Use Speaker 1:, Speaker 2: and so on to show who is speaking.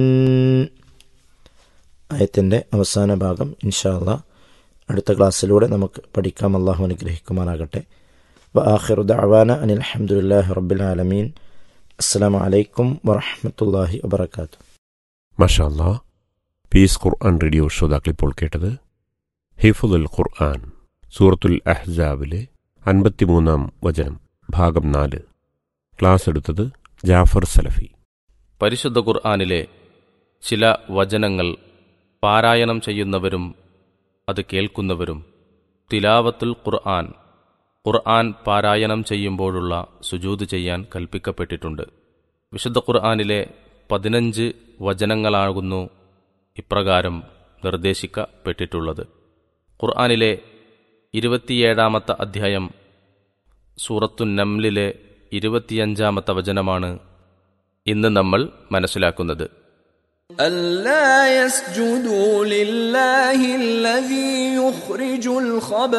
Speaker 1: ആയത്തിൻ്റെ അവസാന ഭാഗം ഇൻഷാ അല്ലാ അടുത്ത ക്ലാസ്സിലൂടെ നമുക്ക് പഠിക്കാം അള്ളാഹു അനുഗ്രഹിക്കുമാറാകട്ടെ വ ആഖിറു ദഅവാന അനിൽ അൽഹംദുലില്ലാഹി റബ്ബിൽ ആലമീൻ അസ്സലാമു അലൈക്കും വറഹ്മത്തുള്ളാഹി വബറകാതുഹു
Speaker 2: മഷാല്ല പീസ് ഖുർആൻ റേഡിയോ ശ്രോതാക്കൾ ഇപ്പോൾ കേട്ടത് ഹിഫുൽ ഖുർആൻ സൂറത്തുൽ അഹ്സാബിലെ അൻപത്തിമൂന്നാം വചനം ഭാഗം നാല് ക്ലാസ് എടുത്തത് ജാഫർ സലഫി
Speaker 3: പരിശുദ്ധ ഖുർആാനിലെ ചില വചനങ്ങൾ പാരായണം ചെയ്യുന്നവരും അത് കേൾക്കുന്നവരും തിലാവത്തുൽ ഖുർആൻ ഖുർആൻ പാരായണം ചെയ്യുമ്പോഴുള്ള സുജൂത് ചെയ്യാൻ കൽപ്പിക്കപ്പെട്ടിട്ടുണ്ട് വിശുദ്ധ ഖുർആാനിലെ പതിനഞ്ച് വചനങ്ങളാകുന്നു ഇപ്രകാരം നിർദ്ദേശിക്കപ്പെട്ടിട്ടുള്ളത് ഖുർആാനിലെ ഇരുപത്തിയേഴാമത്തെ അധ്യായം സൂറത്തു നംലിലെ ഇരുപത്തിയഞ്ചാമത്തെ വചനമാണ് ഇന്ന് നമ്മൾ മനസ്സിലാക്കുന്നത്
Speaker 4: ألا يسجدوا لله الذي يخرج الخبأ